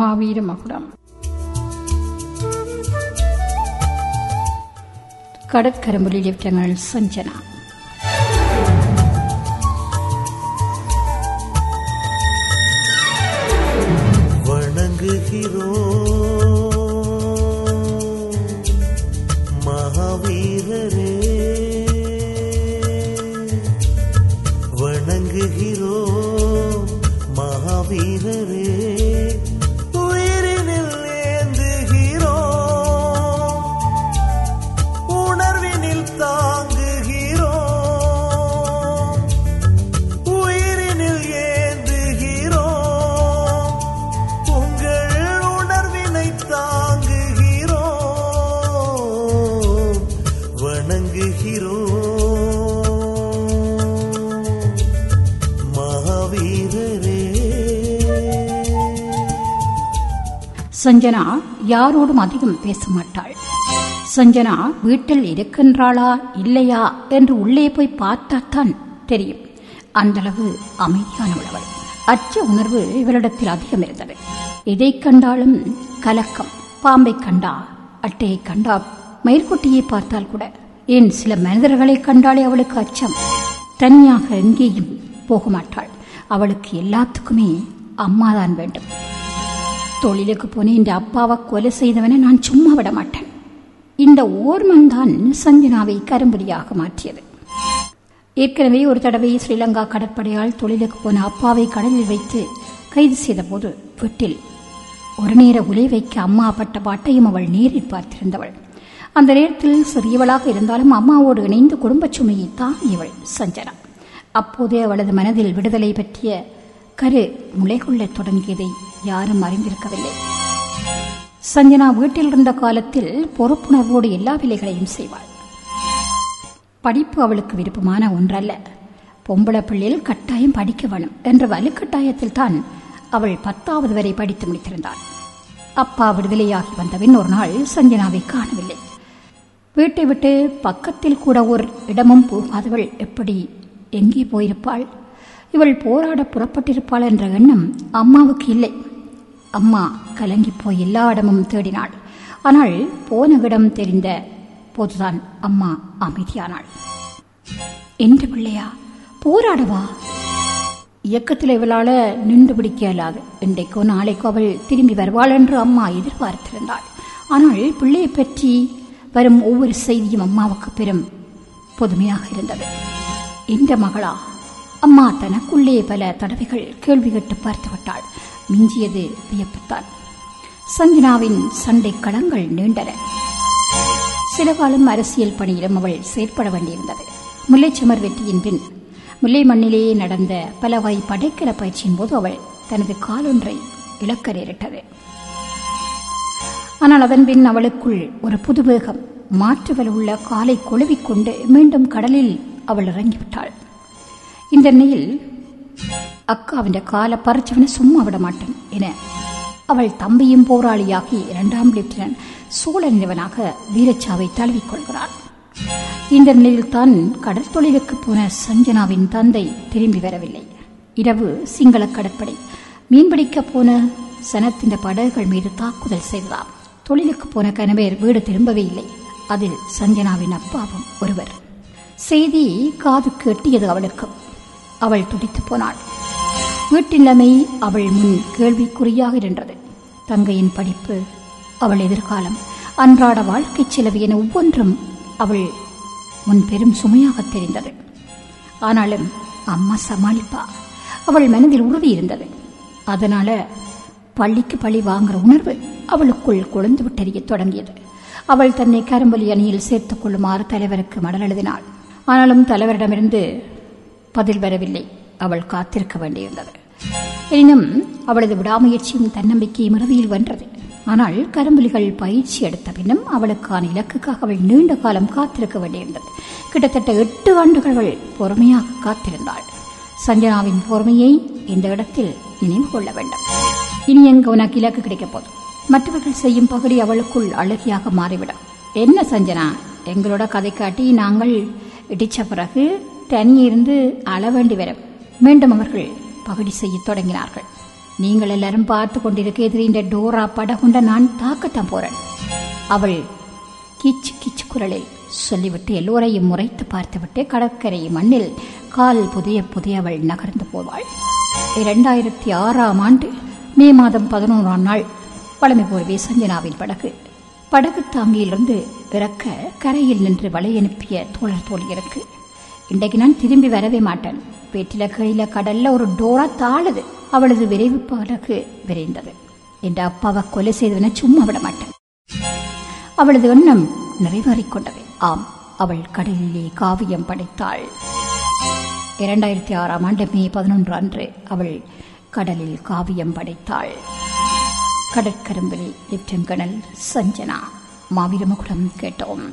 மாவீர மகுடம் கடற்கரம்புலி லெப்டினல் சஞ்சனா வணங்குகிறோம் மகாவீரரே வணங்குகிறோம் மகாவீரரே உயிரினில் ஏந்துகிறோம் உணர்வினில் தாங்குகிறோம் உயிரினில் ஏந்துகிறோம் உங்கள் உணர்வினை தாங்குகிறோம் வணங்குகிறோம் மகாவீரரே சஞ்சனா யாரோடும் அதிகம் பேச மாட்டாள் சஞ்சனா வீட்டில் இருக்கின்றாளா இல்லையா என்று உள்ளே போய் பார்த்தாத்தான் தெரியும் அந்தளவு அமைதியானவள் அவள் அச்ச உணர்வு இவளிடத்தில் அதிகம் இருந்தது எதை கண்டாலும் கலக்கம் பாம்பை கண்டா அட்டையை கண்டா மயிர்குட்டியை பார்த்தால் கூட ஏன் சில மனிதர்களை கண்டாலே அவளுக்கு அச்சம் தனியாக எங்கேயும் போக மாட்டாள் அவளுக்கு எல்லாத்துக்குமே அம்மாதான் வேண்டும் தொழிலுக்கு போன இந்த அப்பாவை கொலை செய்தவனை நான் சும்மா விட மாட்டேன் இந்த ஓர்மன் தான் சஞ்சனாவை கரும்புலியாக மாற்றியது ஏற்கனவே ஒரு தடவை ஸ்ரீலங்கா கடற்படையால் தொழிலுக்கு போன அப்பாவை கடலில் வைத்து கைது செய்தபோது வீட்டில் ஒரு நேர உலை வைக்க அம்மா பட்ட பாட்டையும் அவள் நேரில் பார்த்திருந்தவள் அந்த நேரத்தில் சிறியவளாக இருந்தாலும் அம்மாவோடு இணைந்து குடும்பச் சுமையை தாங்கியவள் சஞ்சனா அப்போதே அவளது மனதில் விடுதலை பற்றிய கரு முளைகொள்ளத் தொடங்கியதை யாரும் அறிந்திருக்கவில்லை சஞ்சனா வீட்டில் இருந்த காலத்தில் பொறுப்புணர்வோடு எல்லா வேலைகளையும் செய்வாள் படிப்பு அவளுக்கு விருப்பமான ஒன்றல்ல பொம்பளை பிள்ளையில் கட்டாயம் படிக்க வேணும் என்ற வலுக்கட்டாயத்தில் தான் அவள் பத்தாவது வரை படித்து முடித்திருந்தாள் அப்பா விடுதலையாகி வந்தபின் ஒரு நாள் சஞ்சனாவை காணவில்லை வீட்டை விட்டு பக்கத்தில் கூட ஒரு இடமும் போகாதவள் எப்படி எங்கே போயிருப்பாள் இவள் போராட புறப்பட்டிருப்பாள் என்ற எண்ணம் அம்மாவுக்கு இல்லை அம்மா கலங்கி போய் எல்லா இடமும் தேடினாள் ஆனால் போன இடம் தெரிந்த போதுதான் அம்மா அமைதியானாள் என்ற பிள்ளையா போராடவா இயக்கத்தில் இவளால நின்று பிடிக்க இயலாது இன்றைக்கோ நாளைக்கோ அவள் திரும்பி வருவாள் என்று அம்மா எதிர்பார்த்திருந்தாள் ஆனால் பிள்ளையை பற்றி வரும் ஒவ்வொரு செய்தியும் அம்மாவுக்கு பெரும் புதுமையாக இருந்தது இந்த மகளா அம்மா தனக்குள்ளே பல தடவைகள் கேள்வி கேட்டு பார்த்து விட்டாள் மிஞ்சியது வியப்புத்தான் சஞ்சனாவின் சண்டை களங்கள் நீண்டன சில காலம் அரசியல் பணியிலும் அவள் செயற்பட வேண்டியிருந்தது முல்லைச்சமர் வெற்றியின் பின் முல்லை மண்ணிலேயே நடந்த பல வகை படைக்கல பயிற்சியின் போது அவள் தனது காலொன்றை இழக்க நேரிட்டது ஆனால் அதன் பின் அவளுக்குள் ஒரு புது வேகம் மாற்றுவல் உள்ள காலை கொழுவிக்கொண்டு மீண்டும் கடலில் அவள் இறங்கிவிட்டாள் இந்த நிலையில் அக்காவின் காலை பறிச்சவனை சும்மா விட மாட்டேன் என அவள் தம்பியும் போராளியாகி இரண்டாம் லெப்டினன்ட் சோழனிவனாக வீரச்சாவை தழுவிக்கொள்கிறான் இந்த நிலையில்தான் கடற்தொழிலுக்கு போன சஞ்சனாவின் தந்தை திரும்பி வரவில்லை இரவு சிங்கள கடற்படை மீன்பிடிக்க போன சனத்தின் படகுகள் மீது தாக்குதல் செய்ததாம் தொழிலுக்கு போன கணவர் வீடு திரும்பவே இல்லை அதில் சஞ்சனாவின் அப்பாவும் ஒருவர் செய்தி காதுக்கு எட்டியது அவளுக்கு அவள் துடித்து போனாள் வீட்டிலமை அவள் முன் கேள்விக்குறியாக இருந்தது தங்கையின் படிப்பு அவள் எதிர்காலம் அன்றாட வாழ்க்கை செலவு என ஒவ்வொன்றும் அவள் முன் பெரும் சுமையாக தெரிந்தது ஆனாலும் அம்மா சமாளிப்பா அவள் மனதில் உறுதி இருந்தது அதனால பள்ளிக்கு பழி வாங்குற உணர்வு அவளுக்குள் கொழுந்து விட்டறிய தொடங்கியது அவள் தன்னை கரும்பலி அணியில் சேர்த்துக் கொள்ளுமாறு தலைவருக்கு மடல் எழுதினாள் ஆனாலும் தலைவரிடமிருந்து பதில் வரவில்லை அவள் காத்திருக்க வேண்டியிருந்தது எனினும் அவளது விடாமுயற்சியும் தன்னம்பிக்கையும் இறுதியில் வென்றது ஆனால் கரும்புலிகள் பயிற்சி எடுத்த பின்னும் அவளுக்கான இலக்குக்காக அவள் நீண்ட காலம் காத்திருக்க வேண்டியிருந்தது கிட்டத்தட்ட எட்டு ஆண்டுகள் அவள் பொறுமையாக காத்திருந்தாள் சஞ்சனாவின் பொறுமையை இந்த இடத்தில் நினைவு கொள்ள வேண்டும் இனி எங்க உனக்கு இலக்கு கிடைக்கப் போதும் மற்றவர்கள் செய்யும் பகுதி அவளுக்குள் அழகியாக மாறிவிடும் என்ன சஞ்சனா எங்களோட கதை காட்டி நாங்கள் இடிச்ச பிறகு தனியிருந்து அள வேண்டி வரும் மீண்டும் அவர்கள் பகுடி செய்யத் தொடங்கினார்கள் நீங்கள் எல்லாரும் பார்த்து கொண்டிருக்க எதிரின்ற டோரா படகுண்ட நான் தாக்கத்தான் போறேன் அவள் கிச்சு கிச்சு குரலில் சொல்லிவிட்டு எல்லோரையும் முறைத்து பார்த்துவிட்டு கடற்கரை மண்ணில் கால் புதிய புதிய அவள் நகர்ந்து போவாள் இரண்டாயிரத்தி ஆறாம் ஆண்டு மே மாதம் பதினோராம் நாள் பழமை போலவே சஞ்சனாவின் படகு படகு தாங்கியிலிருந்து இறக்க கரையில் நின்று வலை அனுப்பிய தோழர் தோழியருக்கு இன்றைக்கு நான் திரும்பி வரவே மாட்டேன் வீட்டில கையில கடல்ல ஒரு டோரா தாழுது அவளது விரைவு படகு விரைந்தது என்ற அப்பாவை கொலை செய்தவனை சும்மா விட மாட்டேன் அவளது எண்ணம் நிறைவேறிக் கொண்டது ஆம் அவள் கடலிலே காவியம் படைத்தாள் இரண்டாயிரத்தி ஆறாம் ஆண்டு மே பதினொன்று அன்று அவள் கடலில் காவியம் படைத்தாள் கடற்கரும்பில் லெப்டினன்ட் கர்னல் சஞ்சனா மாவீரமுகுடம் கேட்டோம்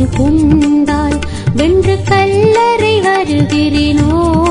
காதல் கொண்டால் வென்று கல்லறை வருகிறேனோ